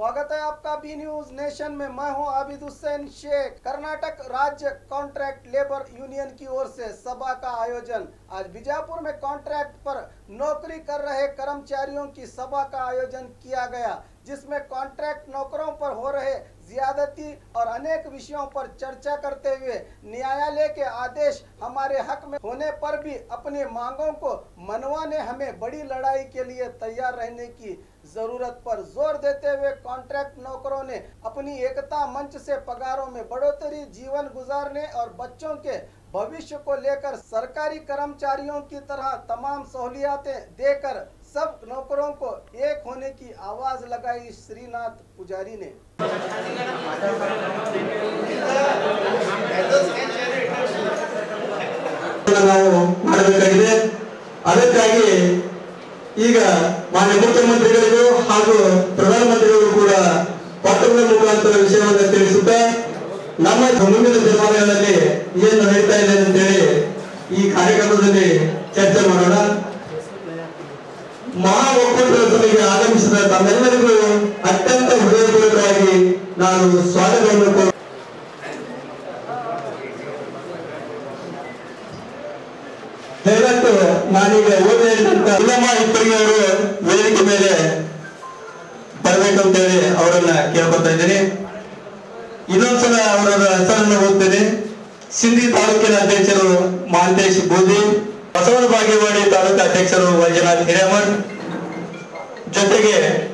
स्वागत है आपका बी न्यूज नेशन में मैं हूं आबिद हुसैन शेख कर्नाटक राज्य कॉन्ट्रैक्ट लेबर यूनियन की ओर से सभा का आयोजन आज बीजापुर में कॉन्ट्रैक्ट पर नौकरी कर रहे कर्मचारियों की सभा का आयोजन किया गया जिसमें कॉन्ट्रैक्ट नौकरों पर हो रहे ज्यादती और अनेक विषयों पर चर्चा करते हुए न्यायालय के आदेश हमारे हक में होने पर भी अपनी मांगों को मनवाने हमें बड़ी लड़ाई के लिए तैयार रहने की जरूरत पर जोर देते हुए कॉन्ट्रैक्ट नौकरों ने अपनी एकता मंच से पगारों में बढ़ोतरी जीवन गुजारने और बच्चों के भविष्य को लेकर सरकारी कर्मचारियों की तरह तमाम सहूलियातें देकर सब नौकरों को एक होने की आवाज लगाई श्रीनाथ पुजारी ने ನಾವು ಮಾಡಬೇಕಾಗಿದೆ ಅದಕ್ಕಾಗಿ ಈಗ ಮಾನ್ಯ ಮುಖ್ಯಮಂತ್ರಿಗಳಿಗೂ ಹಾಗೂ ಪ್ರಧಾನಮಂತ್ರಿಗಳಿಗೂ ಕೂಡ ಪತ್ರದ ಮುಖಾಂತರ ವಿಷಯವನ್ನು ತಿಳಿಸುತ್ತಾ ನಮ್ಮ ಮುಂದಿನ ದಿನಮಾನಗಳಲ್ಲಿ ಏನು ನಡೀತಾ ಇದೆ ಅಂತೇಳಿ ಈ ಕಾರ್ಯಕ್ರಮದಲ್ಲಿ ಚರ್ಚೆ ಮಾಡೋಣ ಮಹಾ ಒಕ್ಕೂಟದ ಸಭೆಗೆ ಆಗಮಿಸಿದ ತಮ್ಮೆಲ್ಲರಿಗೂ ಅತ್ಯಂತ ಹೃದಯಪೂರ್ವಕವಾಗಿ ನಾನು ಸ್ವಾಗತವನ್ನು ಕೋರು ದಯವಿಟ್ಟು ನಾನೀಗ ಓದಿ ಹೇಳಿದಂತ ಇಲ್ಲಮ್ಮ ಇಬ್ಬರಿಗೆ ಅವರು ವೇದಿಕೆ ಮೇಲೆ ಬರಬೇಕು ಅಂತೇಳಿ ಅವರನ್ನ ಕೇಳ್ಕೊತಾ ಇದ್ದೀನಿ ಇನ್ನೊಂದ್ಸಲ ಅವರ ಹೆಸರನ್ನು ಓದ್ತೇನೆ ಸಿಂಧಿ ತಾಲೂಕಿನ ಅಧ್ಯಕ್ಷರು ಮಹಾಂತೇಶ್ ಬೂದಿ ಬಸವನ ಬಾಗೇವಾಡಿ ತಾಲೂಕು ಅಧ್ಯಕ್ಷರು ವೈಜನಾಥ್ ಹಿರೇಮಠ್ ಜೊತೆಗೆ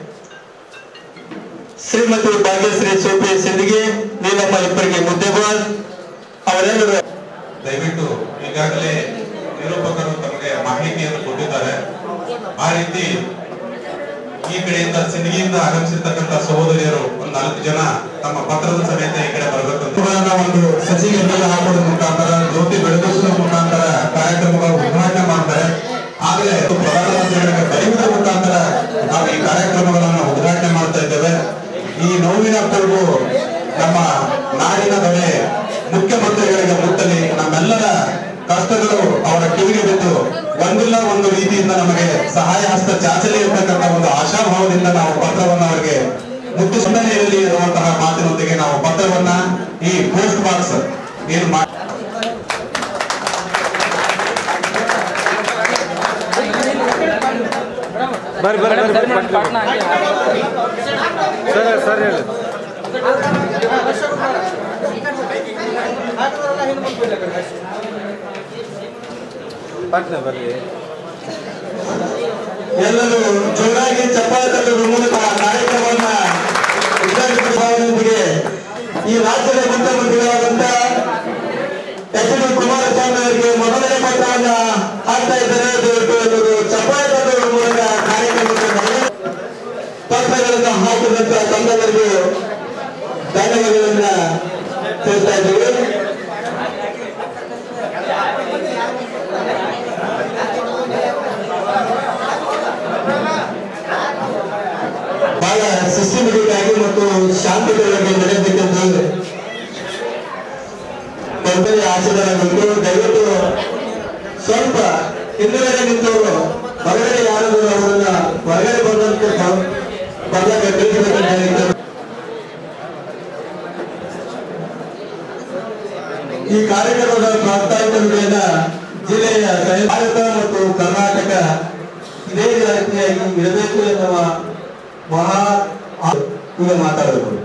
ಶ್ರೀಮತಿ ಭಾಗ್ಯಶ್ರೀ ಸೋಪಿ ಸಿಂಧಿಗೆ ನೀಲಮ್ಮ ಇಬ್ಬರಿಗೆ ಮುದ್ದೆಬಾಲ್ ಅವರೆಲ್ಲರೂ ದಯವಿಟ್ಟು ಈಗಾಗಲೇ ನಿರೂಪಕರು ತಮಗೆ ಮಾಹಿತಿಯನ್ನು ಕೊಟ್ಟಿದ್ದಾರೆ ಆ ರೀತಿ ಈ ಕಡೆಯಿಂದ ಸಿಂದಗಿಯಿಂದ ಆಗಮಿಸಿರ್ತಕ್ಕಂಥ ಸಹೋದರಿಯರು ಒಂದು ನಾಲ್ಕು ಜನ ತಮ್ಮ ಪತ್ರದ ಸಮೇತ ಈ ಕಡೆ ಬರಬೇಕು ಅಂತ ಇವುಗಳನ್ನ ಒಂದು ಸಸಿಗೆ ನೀರು ಹಾಕೋದ್ರ ಮುಖಾಂತರ ಜ್ಯೋತಿ ಬೆಳಗಿಸುವ ಮುಖಾಂತರ ಕಾರ್ಯಕ್ರಮಗಳು ಉದ್ಘಾಟನೆ ಮಾಡ್ತಾರೆ ಆಗಲೇ ಪ್ರಧಾನಮಂತ್ರಿಗಳಿಗೆ ಬರೆಯುವುದರ ಮುಖಾಂತರ ನಾವು ಈ ಕಾರ್ಯಕ್ರಮಗಳನ್ನು ಉದ್ಘಾಟನೆ ಮಾಡ್ತಾ ಇದ್ದೇವೆ ಈ ನೋವಿನ ಕೊರಗು ನಮ್ಮ ನಾಡಿನ ದೊರೆ ಮುಖ್ಯಮಂತ್ರಿಗಳಿಗೆ ಮುಟ್ಟಲಿ ನಮ್ಮೆಲ್ಲರ ಕಷ್ಟಗಳು ಅವರ ಕಿವಿಗೆ ಬಿದ್ದು ಒಂದಿಲ್ಲ ಒಂದು ರೀತಿಯಿಂದ ನಮಗೆ ಸಹಾಯ ಹಸ್ತ ಚಾಚಲಿ ಇರ್ತಕ್ಕಂಥ ಒಂದು ಆಶಾಭಾವದಿಂದ ನಾವು ಪತ್ರವನ್ನ ಅವರಿಗೆ ಮುತ್ತು ಸುಂದರಿಯಲ್ಲಿ ಇರುವಂತಹ ಮಾತಿನೊಂದಿಗೆ ನಾವು ಪತ್ರವನ್ನ ಈ ಪೋಸ್ಟ್ ಬಾಕ್ಸ್ ಏನು ಮಾಡಿ ಬರ್ರಿ ಬರ್ರಿ ಬರ್ರಿ ಬರ್ರಿ ಸರ್ ಸರ್ ಹೇಳಿ ಪಟ್ನೆ ಬರ್ರಿ ಎಲ್ಲರೂ ಜೋರಾಗಿ ಚಪ್ಪಾಳೆ ತಟ್ಟುವ ಮೂಲಕ ಕಾರ್ಯಕ್ರಮವನ್ನ ಉದ್ಘಾಟಿಸುವ ಭಾವನೆಯೊಂದಿಗೆ ಈ ರಾಜ್ಯದ ಮುಖ್ಯಮಂತ್ರಿಗಳಾದಂತ ಎಚ್ ಡಿ ಕುಮಾರಸ್ವಾಮಿ ಅವರಿಗೆ ಮೊದಲನೇ ಪತ್ರವನ್ನ ಹಾಕ್ತಾ ಇದ್ದಾರೆ ದಯವಿಟ್ಟು ಎಲ್ಲರೂ ಚಪ್ಪಾಳೆ ತಟ್ಟುವ ಮೂಲಕ ಕಾರ್ಯಕ್ರಮವನ್ನು ಪತ್ರಗಳನ್ನು ಹಾಕಿದಂತ ತಂಡವರಿಗೂ ಧನ್ಯವಾದಗಳನ್ನ ತಿಳಿಸ್ತಾ ಇದ್ದೀವಿ ಬಹಳ ಸಿಸ್ಟಮೆಟಿಕ್ ಆಗಿ ಮತ್ತು ಶಾಂತಿಯುತವಾಗಿ ನಡೆಯಬೇಕೆಂದು ತೊಂದರೆ ಆಶೀರ್ವಾದಗಳು ದಯವಿಟ್ಟು ಸ್ವಲ್ಪ ಹಿಂದುಗಡೆ ನಿಂತವರು ಹೊರಗಡೆ ಯಾರಾದರೂ ಅವರನ್ನ ಹೊರಗಡೆ ಬಂದಂತೆ ಬ- ಬಂದಾಗ ತಿಳಿಸಬೇಕಂತ ಹೇಳಿದ್ದರು ಈ ಕಾರ್ಯಕ್ರಮದ ಪ್ರಾಸ್ತಾವಿಕತೆಯನ್ನ ಜಿಲ್ಲೆಯ ಸಹ- ಭಾರತ ಮತ್ತು ಕರ್ನಾಟಕ ಇದೇ ರೀತಿಯಾಗಿ ಇರಬೇಕು ಎನ್ನುವ ಮಹಾ ಆ- ಈಗ ಮಾತಾಡಬೇಕು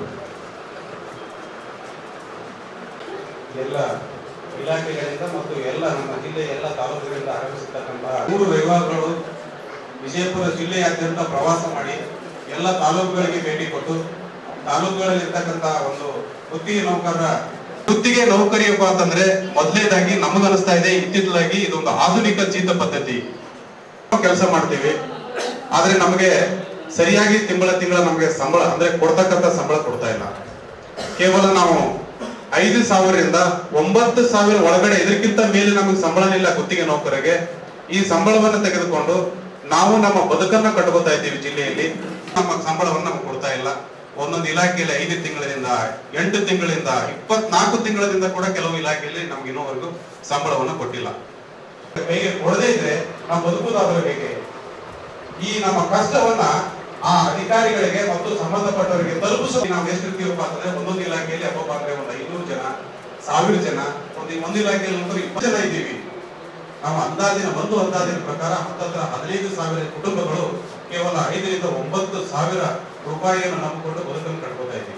ಎಲ್ಲ ಇಲಾಖೆಗಳಿಂದ ಮತ್ತು ಎಲ್ಲ ನಮ್ಮ ಜಿಲ್ಲೆಯ ಎಲ್ಲ ತಾಲೂಕುಗಳಿಂದ ಆಗಮಿಸಿರ್ತಕ್ಕಂಥ ಮೂರು ವಿಭಾಗಗಳು ವಿಜಯಪುರ ಜಿಲ್ಲೆಯಾದ್ಯಂತ ಪ್ರವಾಸ ಮಾಡಿ ಎಲ್ಲ ತಾಲೂಕುಗಳಿಗೆ ಭೇಟಿ ಕೊಟ್ಟು ತಾಲೂಕುಗಳಲ್ಲಿ ಇರ್ತಕ್ಕಂಥ ಒಂದು ಗುತ್ತಿಗೆ ನೌಕರರ ಗುತ್ತಿಗೆ ನೌಕರಿಯಪ್ಪ ಅಂತಂದ್ರೆ ಮೊದಲನೇದಾಗಿ ನಮಗನಿಸ್ತಾ ಇದೆ ಇತ್ತಿತ್ತಲಾಗಿ ಇದೊಂದು ಆಧುನಿಕ ಜೀತ ಪದ್ಧತಿ ಕೆಲಸ ಮಾಡ್ತೀವಿ ಆದ್ರೆ ನಮಗೆ ಸರಿಯಾಗಿ ತಿಂಗಳ ತಿಂಗಳ ನಮಗೆ ಸಂಬಳ ಅಂದ್ರೆ ಕೊಡ್ತಕ್ಕಂಥ ಸಂಬಳ ಕೊಡ್ತಾ ಇಲ್ಲ ಕೇವಲ ನಾವು ಐದು ಸಾವಿರದಿಂದ ಒಂಬತ್ತು ಸಾವಿರ ಒಳಗಡೆ ಇದಕ್ಕಿಂತ ಮೇಲೆ ನಮಗೆ ಸಂಬಳನಿಲ್ಲ ಗುತ್ತಿಗೆ ನೌಕರರಿಗೆ ಈ ಸಂಬಳವನ್ನು ತೆಗೆದುಕೊಂಡು ನಾವು ನಮ್ಮ ಬದುಕನ್ನ ಕಟ್ಕೋತಾ ಇದ್ದೀವಿ ಜಿಲ್ಲೆಯಲ್ಲಿ ನಮ್ಮ ಸಂಬಳವನ್ನು ನಮ್ಗೆ ಕೊಡ್ತಾ ಇಲ್ಲ ಒಂದೊಂದು ಇಲಾಖೆಯಲ್ಲಿ ಐದು ತಿಂಗಳಿಂದ ಎಂಟು ತಿಂಗಳಿಂದ ಇಪ್ಪತ್ನಾಲ್ಕು ತಿಂಗಳಿಂದ ಕೂಡ ಕೆಲವು ಇಲಾಖೆಯಲ್ಲಿ ನಮ್ಗೆ ಇನ್ನೂವರೆಗೂ ಸಂಬಳವನ್ನು ಕೊಟ್ಟಿಲ್ಲ ಕೈಗೆ ಕೊಡದೇ ಇದ್ರೆ ನಾವು ಬದುಕುವುದಾದ್ರೆ ಹೇಗೆ ಈ ನಮ್ಮ ಕಷ್ಟವನ್ನ ಆ ಅಧಿಕಾರಿಗಳಿಗೆ ಮತ್ತು ಸಂಬಂಧಪಟ್ಟವರಿಗೆ ತಲುಪಿಸೋ ನಾವು ಎಷ್ಟಿರ್ತೀವಪ್ಪ ಅಂತಂದ್ರೆ ಒಂದೊಂದು ಇಲಾಖೆಯಲ್ಲಿ ಹಬ್ಬ ಅಂದ್ರೆ ಒಂದು ಐನೂರು ಜನ ಸಾವಿರ ಜನ ಒಂದು ಒಂದು ಇಲಾಖೆಯಲ್ಲಿ ಅಂದ್ರೆ ಇಪ್ಪತ್ತು ಜನ ಇದ್ದೀವಿ ನಾವು ಅಂದಾಜಿನ ಒಂದು ಅಂದಾಜಿನ ಪ್ರಕಾರ ಹತ್ತತ್ರ ಹದಿನೈದು ಸಾವಿರ ಕುಟುಂಬಗಳು ಕೇವಲ ಐದರಿಂದ ಒಂಬತ್ತು ಸಾವಿರ ರೂಪಾಯಿಯನ್ನು ನಂಬಿಕೊಂಡು ಬದುಕನ್ನು ಕಟ್ಕೋತಾ ಇದ್ದೀವಿ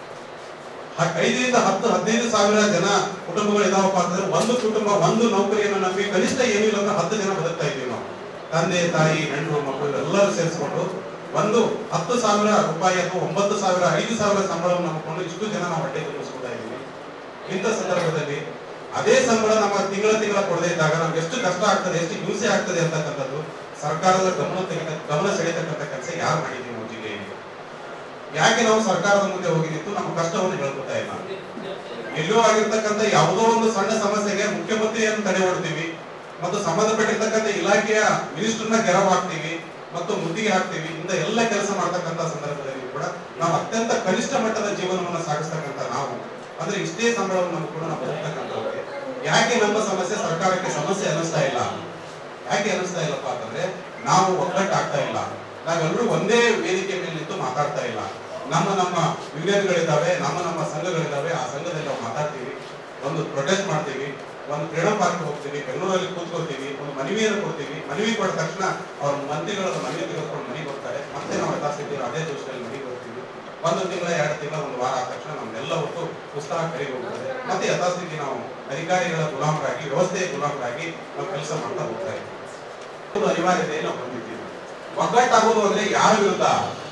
ಹ- ಐದರಿಂದ ಹತ್ತು ಹದಿನೈದು ಸಾವಿರ ಜನ ಕುಟುಂಬಗಳು ಇದಾವಪ್ಪ ಅಂತಂದ್ರೆ ಒಂದು ಕುಟುಂಬ ಒಂದು ನೌಕರಿಯನ್ನು ನಂಬಿ ಕನಿಷ್ಠ ಏನಿಲ್ಲ ಅಂದ್ರೆ ಹತ್ತು ಜನ ಬದುಕ್ತಾ ಇದ್ದೀವಿ ನಾವು ತಂದೆ ತಾಯಿ ಹೆಣ್ಣು ಮಕ್ಕಳು ಎಲ್ಲರೂ ಸೇರಿಸ್ಕೊಂಡು ಒಂದು ಹತ್ತು ಸಾವಿರ ರೂಪಾಯಿ ಅಥವಾ ಒಂಬತ್ತು ಸಾವಿರ ಐದು ಸಾವಿರ ಸಂಬಳವನ್ನು ನಂಬಿಕೊಂಡು ಇಷ್ಟು ಜನ ನಾವು ಹೊಟ್ಟೆ ತುಂಬಿಸ್ಕೊತಾ ಇದ್ದೀವಿ ಇಂಥ ಸಂದರ್ಭದಲ್ಲಿ ಅದೇ ಸಂಬಳ ನಮ್ಮ ತಿಂಗಳ ತಿಂಗಳ ಕೊಡದೇ ಇದ್ದಾಗ ನಮ್ಗೆ ಎಷ್ಟು ಕಷ್ಟ ಆಗ್ತದೆ ಎಷ್ಟು ಹಿಂಸೆ ಆಗ್ತದೆ ಅಂತಕ್ಕಂಥದ್ದು ಸರ್ಕಾರದ ಗಮನ ತೆಗಿತ ಗಮನ ಸೆಳೆತಕ್ಕಂಥ ಕೆಲಸ ಯಾರು ಮಾಡಿದ್ದೀವಿ ನಾವು ಜಿಲ್ಲೆಯಲ್ಲಿ ಯಾಕೆ ನಾವು ಸರ್ಕಾರದ ಮುಂದೆ ಹೋಗಿ ನಿಂತು ನಮ್ಮ ಕಷ್ಟವನ್ನು ಹೇಳ್ಕೊತಾ ಇಲ್ಲ ಎಲ್ಲೋ ಆಗಿರ್ತಕ್ಕಂಥ ಯಾವುದೋ ಒಂದು ಸಣ್ಣ ಸಮಸ್ಯೆಗೆ ಮುಖ್ಯಮಂತ್ರಿಯನ್ನು ತಡೆ ಹೊಡ್ತೀವಿ ಮತ್ತು ಸಂಬಂಧಪಟ್ಟಿರ್ತಕ್ಕಂಥ ಇಲಾಖೆಯ ಮಿನಿಸ್ಟರ್ನ ಗೆರವ್ ಹಾಕ್ತೀವಿ ಮತ್ತು ಮುದ್ದಿಗೆ ಹಾಕ್ತೀವಿ ಇಂಥ ಎಲ್ಲ ಕೆಲಸ ಮಾಡ್ತಕ್ಕಂಥ ಸಂದರ್ಭದಲ್ಲಿ ಕೂಡ ನಾವು ಅತ್ಯಂತ ಕನಿಷ್ಠ ಮಟ್ಟದ ಜೀವನವನ್ನು ಸಾಗಿಸ್ತಕ್ಕಂಥ ನಾವು ಅಂದ್ರೆ ಇಷ್ಟೇ ಸಂಬಳವನ್ನು ನಂಬಿಕೊಂಡು ನಾವು ಬದುಕ್ತಕ್ಕಂಥವ್ರಿಗೆ ಯಾಕೆ ನಮ್ಮ ಸಮಸ್ಯೆ ಸರ್ಕಾರಕ್ಕೆ ಸಮಸ್ಯೆ ಅನ್ನಿಸ್ತಾ ಇಲ್ಲ ಯಾಕೆ ಅನ್ನಿಸ್ತಾ ಇಲ್ಲಪ್ಪ ಅಂತಂದ್ರೆ ನಾವು ಒಗ್ಗಟ್ಟಾಗ್ತಾ ಇಲ್ಲ ನಾವೆಲ್ಲರೂ ಒಂದೇ ವೇದಿಕೆ ಮೇಲೆ ನಿಂತು ಮಾತಾಡ್ತಾ ಇಲ್ಲ ನಮ್ಮ ನಮ್ಮ ಯೂನಿಯನ್ಗಳಿದ್ದಾವೆ ನಮ್ಮ ನಮ್ಮ ಸಂಘಗಳಿದ್ದಾವೆ ಆ ಸಂಘದಲ್ಲಿ ನಾವು ಮಾತಾಡ್ತೀವಿ ಒಂದು ಪ್ರೊಟೆಸ್ಟ್ ಮಾಡ್ತೀವಿ ಒಂದು ಫ್ರೀಡಂ ಪಾರ್ಕ್ ಹೋಗ್ತೀವಿ ಬೆಂಗಳೂರಲ್ಲಿ ಕೂತ್ಕೊಳ್ತೀವಿ ಒಂದು ಮನವಿಯನ್ನು ಕೊಡ್ತೀವಿ ಮನವಿ ಕೊಟ್ಟ ತಕ್ಷಣ ಅವ್ರ ಮಂತ್ರಿಗಳ ಮನವಿ ತೆಗೆದುಕೊಂಡು ಮನೆಗೆ ಹೋಗ್ತಾರೆ ಮತ್ತೆ ನಾವು ಯಥಾಸ್ಥಿತಿ ಅದೇ ದಿವಸದಲ್ಲಿ ಮನೆಗೆ ಬರ್ತೀವಿ ಒಂದು ತಿಂಗಳ ಎರಡು ತಿಂಗಳ ಒಂದು ವಾರ ಆದ ತಕ್ಷಣ ನಮ್ಮೆಲ್ಲ ಹೊತ್ತು ಪುಸ್ತಕ ಕಡೆಗೆ ಹೋಗ್ತದೆ ಮತ್ತೆ ಯಥಾಸ್ಥಿತಿ ನಾವು ಅಧಿಕಾರಿಗಳ ಗುಲಾಮರಾಗಿ ವ್ಯವಸ್ಥೆಯ ಗುಲಾಮರಾಗಿ ನಾವು ಕೆಲಸ ಮಾಡ್ತಾ ಹೋಗ್ತಾ ಇದ್ದೀವಿ ಒಂದು ಅನಿವಾರ್ಯತೆ ನಾವು ಬಂದಿದ್ದೀವಿ ಒಗ್ಗಟ್ಟಾಗೋದು ಅಂದ್ರೆ ಯಾರ ವಿರುದ್ಧ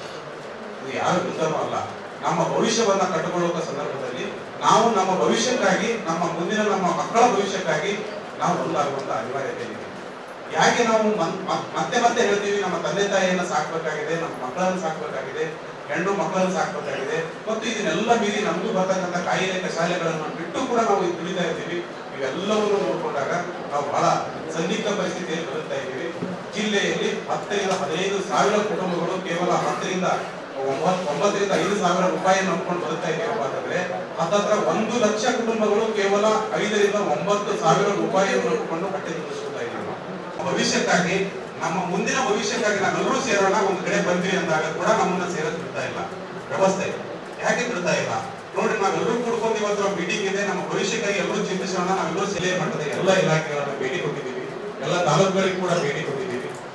ಇದು ಯಾರ ವಿರುದ್ಧನೂ ಅಲ್ಲ ನಮ್ಮ ಭವಿಷ್ಯವನ್ನ ಕಟ್ಟಿಕೊಳ್ಳುವ ಸಂದರ್ಭದಲ್ಲಿ ನಾವು ನಮ್ಮ ಭವಿಷ್ಯಕ್ಕಾಗಿ ನಮ್ಮ ಮುಂದಿನ ನಮ್ಮ ಮಕ್ಕಳ ಭವಿಷ್ಯಕ್ಕಾಗಿ ನಾವು ಮುಂದಾಗುವಂತ ಅನಿವಾರ್ಯತೆ ಇದೆ ಯಾಕೆ ನಾವು ಮನ್- ಮ- ಮತ್ತೆ ಮತ್ತೆ ಹೇಳ್ತೀವಿ ನಮ್ಮ ತಂದೆ ತಾಯಿಯನ್ನ ಸಾಕ್ಬೇಕಾಗಿದೆ ನಮ್ಮ ಮಕ್ಕಳನ್ನು ಸಾಕ್ಬೇಕಾಗಿದೆ ಹೆಣ್ಣು ಮಕ್ಕಳನ್ನು ಸಾಕ್ಬೇಕಾಗಿದೆ ಮತ್ತು ಇದನ್ನೆಲ್ಲ ಮೀರಿ ನಮಗೂ ಬರ್ತಕ್ಕಂಥ ಕಾಯಿಲೆ ಶಾಲೆಗಳನ್ನು ಬಿಟ್ಟು ಕೂಡ ನಾವು ಇದು ದುಡಿತಾ ಇದ್ದೀವಿ ಇವೆಲ್ಲವನ್ನು ನೋಡಿಕೊಂಡಾಗ ನಾವು ಬಹಳ ಸಂದಿಗ್ಧ ಪರಿಸ್ಥಿತಿಯಲ್ಲಿ ಬದುಕ್ತಾ ಇದ್ದೀವಿ ಜಿಲ್ಲೆಯಲ್ಲಿ ಹತ್ತರಿಂದ ಹದಿನೈದು ಸಾವಿರ ಕುಟುಂಬಗಳು ಕೇವಲ ಹತ್ತರಿಂದ ಒಂಬತ್ತು ಒಂಬತ್ತರಿಂದ ಐದು ಸಾವಿರ ರೂಪಾಯಿ ನಂಬ್ಕೊಂಡು ಬದುಕ್ತಾ ಇದ್ದೀವಪ್ಪ ಅಂತಂದ್ರೆ ಹತ್ತತ್ರ ಒಂದು ಲಕ್ಷ ಕುಟುಂಬಗಳು ಕೇವಲ ಐದರಿಂದ ಒಂಬತ್ತು ಸಾವಿರ ರೂಪಾಯಿಯನ್ನು ನಂಬಿಕೊಂಡು ಹೊಟ್ಟೆ ತುಂಬಿಸ್ಕೊತಾ ಇದ್ದೀವಿ ನಾವು. ಭವಿಷ್ಯಕ್ಕಾಗಿ ನಮ್ಮ ಮುಂದಿನ ಭವಿಷ್ಯಕ್ಕಾಗಿ ನಾವೆಲ್ಲರೂ ಸೇರೋಣ ಒಂದು ಕಡೆ ಬಂದ್ವಿ ಅಂದಾಗ ಕೂಡ ನಮ್ಮನ್ನ ಸೇರಕ್ ಬಿಡ್ತಾ ಇಲ್ಲ ವ್ಯವಸ್ಥೆ ಯಾಕೆ ಬಿಡ್ತಾ ಇಲ್ಲ ನೋಡಿ ನಾವೆಲ್ಲರೂ ಕೂಡ್ಕೊಂಡು ಇವತ್ತು ಮೀಟಿಂಗ್ ಇದೆ ನಮ್ಮ ಭವಿಷ್ಯಕ್ಕಾಗಿ ಎಲ್ಲರೂ ಚಿಂತಿಸೋಣ ನಾವೆಲ್ಲರೂ ಜಿಲ್ಲೆಯ ಮಟ್ಟದ ಎಲ್ಲ ಇಲಾಖೆಗಳನ್ನು ಭೇಟಿ ಕೊಟ್ಟಿದ್ದೀವಿ ಎಲ್ಲ ತಾಲೂಕುಗಳಿಗೆ ಕೂಡ ಭೇಟಿ ಕೊಟ್ಟಿದ್ದೀವಿ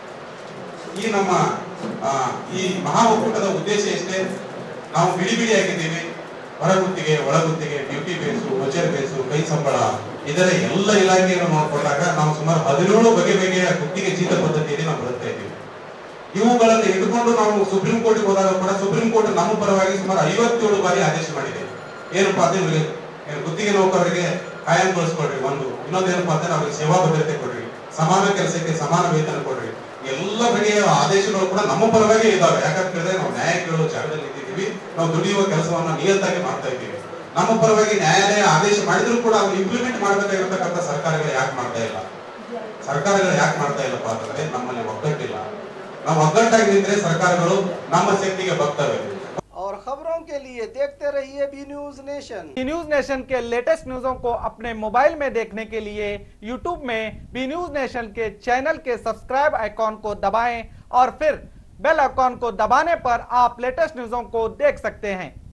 ಈ ನಮ್ಮ ಆ, ಈ ಮಹಾ ಒಕ್ಕೂಟದ ಉದ್ದೇಶ ಎಷ್ಟೇ ನಾವು ಬಿಡಿ ಬಿಡಿ ಆಗಿದ್ದೀವಿ ಹೊರಗುತ್ತಿಗೆ ಒಳಗುತ್ತಿಗೆ ಡ್ಯೂಟಿ ಬೇಸು ವಚರ್ ಬೇಸು ಕೈ ಸಂಬಳ ಇದರ ಎಲ್ಲ ಇಲಾಖೆಯನ್ನು ನೋಡಿಕೊಂಡಾಗ ನಾವು ಸುಮಾರು ಹದಿನೇಳು ಬಗೆ ಬಗೆಯ ಗುತ್ತಿಗೆ ಚೀತ ಪದ್ಧತಿಯಲ್ಲಿ ನಾವು ಬದುಕ್ತಾ ಇದ್ದೀವಿ ಇವುಗಳನ್ನು ಇಟ್ಟುಕೊಂಡು ನಾವು ಸುಪ್ರೀಂ ಕೋರ್ಟ್ಗೆ ಹೋದಾಗ ಕೂಡ ಸುಪ್ರೀಂ ಕೋರ್ಟ್ ನಮ್ಮ ಪರವಾಗಿ ಸುಮಾರು ಐವತ್ತೇಳು ಬಾರಿ ಆದೇಶ ಮಾಡಿದೆ ಏನಪ್ಪಾ ಅಂದ್ರೆ ಇವ್ರಿಗೆ ಏನು ಗುತ್ತಿಗೆ ನೌಕರರಿಗೆ ಕಾಯಂ ಬಳಸ್ಕೊಡ್ರಿ ಒಂದು ಇನ್ನೊಂದೇನಪ್ಪಾ ಅಂದ್ರೆ ಅವ್ರಿಗೆ ಸೇವಾ ಭದ್ರತೆ ಕೊಡ್ರಿ ಸಮಾನ ಕೆಲಸಕ್ಕೆ ಸಮಾನ ವೇತನ ಕೊಡ್ರಿ ಎಲ್ಲ ಬಗೆಯ ಆದೇಶಗಳು ಕೂಡ ನಮ್ಮ ಪರವಾಗಿ ಇದಾವೆ ಯಾಕಂತ ಹೇಳಿದ್ರೆ ನಾವು ನ್ಯಾಯ ಕೇಳೋ ಜಾಗದಲ್ಲಿ ಇದ್ದೀವಿ ನಾವು ದುಡಿಯುವ ಕೆಲಸವನ್ನ ನಿಯತ್ತಾಗಿ ಮಾಡ್ತಾ ಇದ್ದೀವಿ ನಮ್ಮ ಪರವಾಗಿ ನ್ಯಾಯಾಲಯ ಆದೇಶ ಮಾಡಿದ್ರು ಕೂಡ ಅದನ್ನು ಇಂಪ್ಲಿಮೆಂಟ್ ಮಾಡಬೇಕಾಗಿರ್ತಕ್ಕಂಥ ಸರ್ಕಾರಗಳು ಯಾಕೆ ಮಾಡ್ತಾ ಇಲ್ಲ ಸರ್ಕಾರಗಳು ಯಾಕೆ ಮಾಡ್ತಾ ಇಲ್ಲಪ್ಪ ಅಂತಂದ್ರೆ ನಮ್ಮಲ್ಲಿ ಒಗ್ಗಟ್ಟಿಲ್ಲ ನಾವು ಒಗ್ಗಟ್ಟಾಗಿ ನಿಂತ್ರೆ ಸರ್ಕಾರಗಳು ನಮ್ಮ ಶಕ್ತಿಗೆ ಬಗ್ತವೆ और खबरों के लिए देखते रहिए B News Nation News Nation के लेटेस्ट न्यूजों को अपने मोबाइल में देखने के लिए यूट्यूब में बी न्यूज नेशन के चैनल के सब्सक्राइब आइकॉन को दबाएं और फिर बेल आइकॉन को दबाने पर आप लेटेस्ट न्यूजों को देख सकते हैं